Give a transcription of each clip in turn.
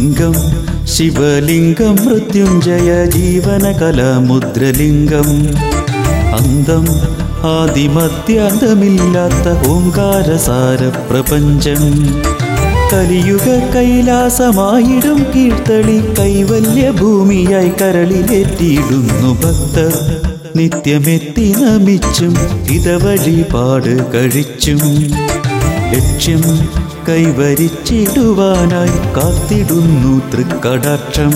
ലിംഗം ശിവലിംഗം മൃത്യുഞ്ജയ ജീവനകല മുദ്രലിംഗം അന്തം ആദിമത്യാന്തമില്ലാത്ത ഓങ്കാരസാര പ്രപഞ്ചം കലിയുഗ കൈലാസമായിടും കീഴ്ത്തളി കൈവല്യ ഭൂമിയായി കരളിലേറ്റിയിടുന്നു ഭക്തർ നിത്യമെത്തി നമിച്ചും ഇതവഴിപാട് കഴിച്ചും ലക്ഷ്യം കൈവരിച്ചിടുവാനായി കാത്തിടുന്നു തൃക്കടാക്ഷം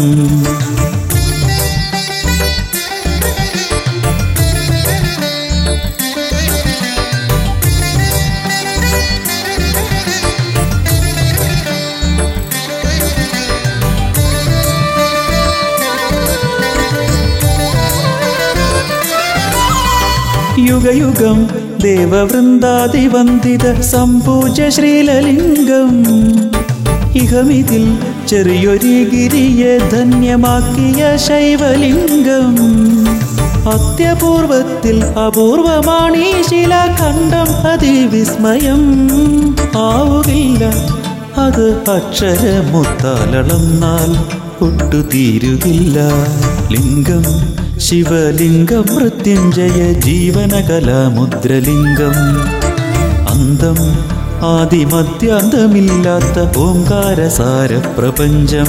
യുഗയുഗം ദേവവൃന്ദാതിവന്ദിത സംപൂജ ശ്രീലലിംഗം ഇഹമിതിൽ ചെറിയൊരു ഗിരിയെ ധന്യമാക്കിയ ശൈവലിംഗം അത്യപൂർവത്തിൽ അപൂർവമാണീ ശിലാഖണ്ഡം അതിവിസ്മയം ആവുകില്ല അത് അക്ഷരമുത്താലളന്നാൽ ഒട്ടുതീരുകില്ല ലിംഗം ശിവലിംഗം മൃത്യുഞ്ജയ ജീവനകല മുദ്രലിംഗം അന്തം ആദിമത്യാന്തമില്ലാത്ത ഓങ്കാരസാര പ്രപഞ്ചം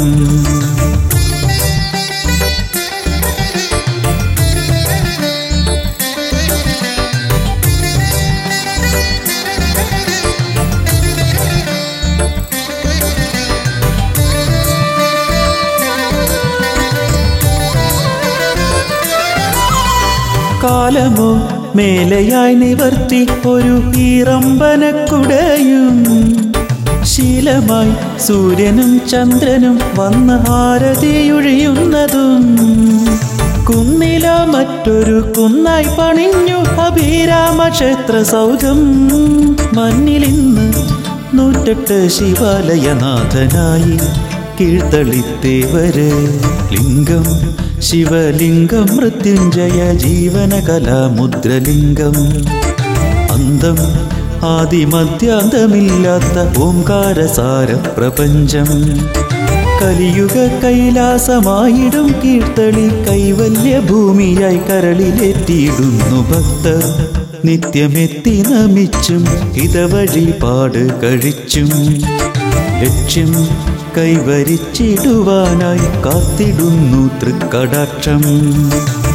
കാലമോ മേലയായി നിവർത്തി ഒരു ഈറമ്പനക്കുടയും ശീലമായി സൂര്യനും ചന്ദ്രനും വന്ന് ആരതിയൊഴിയുന്നതും കുന്നില മറ്റൊരു കുന്നായി പണിഞ്ഞു അഭിരാമ ക്ഷേത്ര സൗധം മണ്ണിലിന്ന് നൂറ്റെട്ട് ശിവാലയനാഥനായി കീഴ്ത്തളിത്തേവര് ലിംഗം ശിവലിംഗം മൃത്യുഞ്ജയ ജീവനകല മുദ്രലിംഗം അന്തം ആദിമധ്യാന്തമില്ലാത്ത ഓങ്കാരസാര പ്രപഞ്ചം കലിയുഗ കൈലാസമായിടും കീർത്തളി കൈവല്യ ഭൂമിയായി കരളിലെത്തിയിടുന്നു ഭക്തർ നിത്യമെത്തി നമിച്ചും ഇതവഴിപാട് കഴിച്ചും ലക്ഷ്യം കൈവരിച്ചിടുവാനായി കാത്തിടുന്നു തൃക്കടാക്ഷം